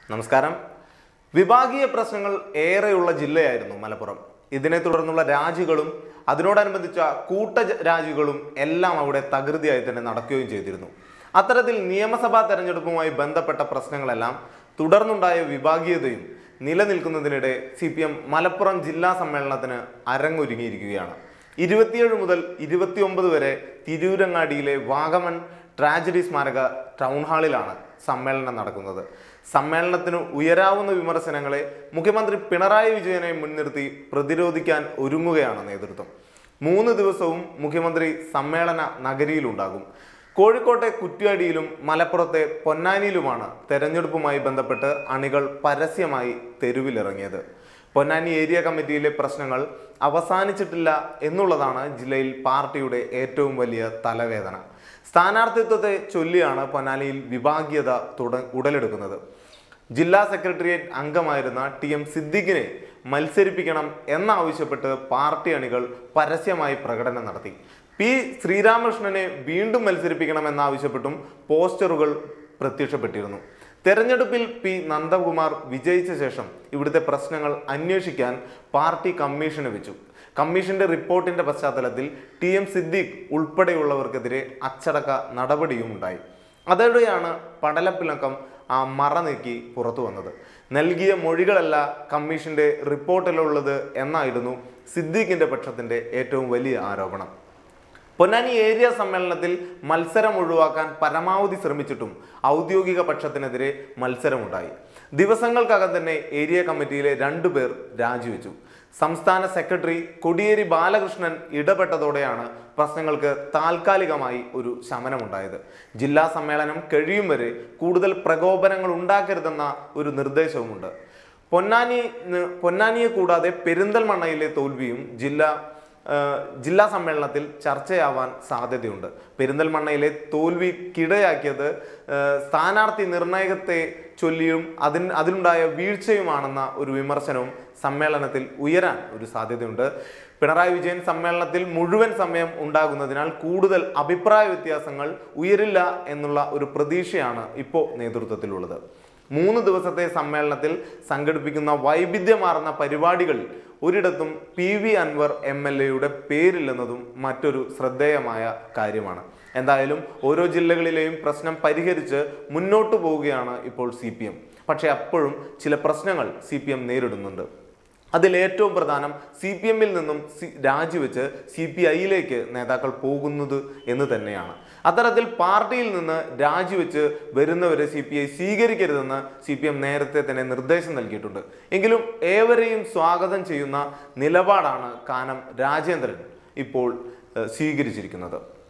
നമസ്കാരം വിഭാഗീയ പ്രശ്നങ്ങൾ ഏറെയുള്ള ജില്ലയായിരുന്നു മലപ്പുറം ഇതിനെ തുടർന്നുള്ള രാജികളും അതിനോടനുബന്ധിച്ച കൂട്ട ജ- രാജികളും എല്ലാം അവിടെ തകൃതിയായി തന്നെ നടക്കുകയും ചെയ്തിരുന്നു അത്തരത്തിൽ നിയമസഭാ തെരഞ്ഞെടുപ്പുമായി ബന്ധപ്പെട്ട പ്രശ്നങ്ങളെല്ലാം തുടർന്നുണ്ടായ വിഭാഗീയതയും നിലനിൽക്കുന്നതിനിടെ സി പി എം മലപ്പുറം ജില്ലാ സമ്മേളനത്തിന് അരങ്ങൊരുങ്ങിയിരിക്കുകയാണ് ഇരുപത്തിയേഴ് മുതൽ ഇരുപത്തിയൊമ്പത് വരെ തിരൂരങ്ങാടിയിലെ വാഗമൺ ട്രാജഡി സ്മാരക ടൗൺ ഹാളിലാണ് സമ്മേളനം നടക്കുന്നത് സമ്മേളനത്തിന് ഉയരാവുന്ന വിമർശനങ്ങളെ മുഖ്യമന്ത്രി പിണറായി വിജയനെ മുൻനിർത്തി പ്രതിരോധിക്കാൻ ഒരുങ്ങുകയാണ് നേതൃത്വം മൂന്ന് ദിവസവും മുഖ്യമന്ത്രി സമ്മേളന നഗരിയിലുണ്ടാകും കോഴിക്കോട്ടെ കുറ്റ്യാടിയിലും മലപ്പുറത്തെ പൊന്നാനിയിലുമാണ് തെരഞ്ഞെടുപ്പുമായി ബന്ധപ്പെട്ട് അണികൾ പരസ്യമായി തെരുവിലിറങ്ങിയത് പൊന്നാനി ഏരിയ കമ്മിറ്റിയിലെ പ്രശ്നങ്ങൾ അവസാനിച്ചിട്ടില്ല എന്നുള്ളതാണ് ജില്ലയിൽ പാർട്ടിയുടെ ഏറ്റവും വലിയ തലവേദന സ്ഥാനാർത്ഥിത്വത്തെ ചൊല്ലിയാണ് പൊന്നാനിയിൽ വിഭാഗീയത തുട ഉടലെടുക്കുന്നത് ജില്ലാ സെക്രട്ടേറിയറ്റ് അംഗമായിരുന്ന ടി എം സിദ്ദിഖിനെ മത്സരിപ്പിക്കണം എന്നാവശ്യപ്പെട്ട് പാർട്ടി അണികൾ പരസ്യമായി പ്രകടനം നടത്തി പി ശ്രീരാമകൃഷ്ണനെ വീണ്ടും മത്സരിപ്പിക്കണമെന്നാവശ്യപ്പെട്ടും പോസ്റ്ററുകൾ പ്രത്യക്ഷപ്പെട്ടിരുന്നു തെരഞ്ഞെടുപ്പിൽ പി നന്ദകുമാർ വിജയിച്ച ശേഷം ഇവിടുത്തെ പ്രശ്നങ്ങൾ അന്വേഷിക്കാൻ പാർട്ടി കമ്മീഷന് വെച്ചു കമ്മീഷന്റെ റിപ്പോർട്ടിന്റെ പശ്ചാത്തലത്തിൽ ടി എം സിദ്ദീഖ് ഉൾപ്പെടെയുള്ളവർക്കെതിരെ അച്ചടക്ക നടപടിയും ഉണ്ടായി അതോടെയാണ് പടലപ്പിണക്കം ആ മറ നീക്കി പുറത്തു വന്നത് നൽകിയ മൊഴികളല്ല കമ്മീഷന്റെ റിപ്പോർട്ടിലുള്ളത് എന്നായിരുന്നു സിദ്ദീഖിന്റെ പക്ഷത്തിന്റെ ഏറ്റവും വലിയ ആരോപണം പൊന്നാനി ഏരിയ സമ്മേളനത്തിൽ മത്സരം ഒഴിവാക്കാൻ പരമാവധി ശ്രമിച്ചിട്ടും ഔദ്യോഗിക പക്ഷത്തിനെതിരെ മത്സരമുണ്ടായി ദിവസങ്ങൾക്കകം തന്നെ ഏരിയ കമ്മിറ്റിയിലെ രണ്ടുപേർ രാജിവെച്ചു സംസ്ഥാന സെക്രട്ടറി കൊടിയേരി ബാലകൃഷ്ണൻ ഇടപെട്ടതോടെയാണ് പ്രശ്നങ്ങൾക്ക് താൽക്കാലികമായി ഒരു ശമനമുണ്ടായത് ജില്ലാ സമ്മേളനം കഴിയും വരെ കൂടുതൽ പ്രകോപനങ്ങൾ ഉണ്ടാക്കരുതെന്ന ഒരു നിർദ്ദേശവുമുണ്ട് പൊന്നാനി പൊന്നാനിയെ കൂടാതെ പെരിന്തൽമണ്ണയിലെ തോൽവിയും ജില്ലാ ആ, ജില്ലാ സമ്മേളനത്തിൽ ചർച്ചയാവാൻ സാധ്യതയുണ്ട് പെരിന്തൽമണ്ണയിലെ തോൽവിക്കിടയാക്കിയത് ആ, സ്ഥാനാർത്ഥി നിർണയത്തെ ചൊല്ലിയും അതിന് അതിലുണ്ടായ വീഴ്ചയുമാണെന്ന ഒരു വിമർശനവും സമ്മേളനത്തിൽ ഉയരാൻ ഒരു സാധ്യതയുണ്ട് പിണറായി വിജയൻ സമ്മേളനത്തിൽ മുഴുവൻ സമയം ഉണ്ടാകുന്നതിനാൽ കൂടുതൽ അഭിപ്രായ വ്യത്യാസങ്ങൾ ഉയരില്ല എന്നുള്ള ഒരു പ്രതീക്ഷയാണ് ഇപ്പോൾ നേതൃത്വത്തിലുള്ളത് മൂന്ന് ദിവസത്തെ സമ്മേളനത്തിൽ സംഘടിപ്പിക്കുന്ന വൈവിധ്യമാർന്ന പരിപാടികളിൽ ഒരിടത്തും P V Anvar M L എയുടെ പേരില്ലെന്നതും മറ്റൊരു ശ്രദ്ധേയമായ കാര്യമാണ് എന്തായാലും ഓരോ ജില്ലകളിലെയും പ്രശ്നം പരിഹരിച്ച് മുന്നോട്ട് പോവുകയാണ് ഇപ്പോൾ സി പി എം പക്ഷേ അപ്പോഴും ചില പ്രശ്നങ്ങൾ സി പി എം നേരിടുന്നുണ്ട് അതിൽ ഏറ്റവും പ്രധാനം സി പി എമ്മിൽ നിന്നും സി രാജിവെച്ച് സി പി ഐയിലേക്ക് നേതാക്കൾ പോകുന്നത് എന്ന് തന്നെയാണ് അത്തരത്തിൽ പാർട്ടിയിൽ നിന്ന് രാജിവെച്ച് വരുന്നവരെ സി പി ഐ സ്വീകരിക്കരുതെന്ന് സി പി എം നേരത്തെ തന്നെ നിർദ്ദേശം നൽകിയിട്ടുണ്ട് എങ്കിലും ഏവരെയും സ്വാഗതം ചെയ്യുന്ന നിലപാടാണ് കാനം രാജേന്ദ്രൻ ഇപ്പോൾ ഏഹ്, സ്വീകരിച്ചിരിക്കുന്നത്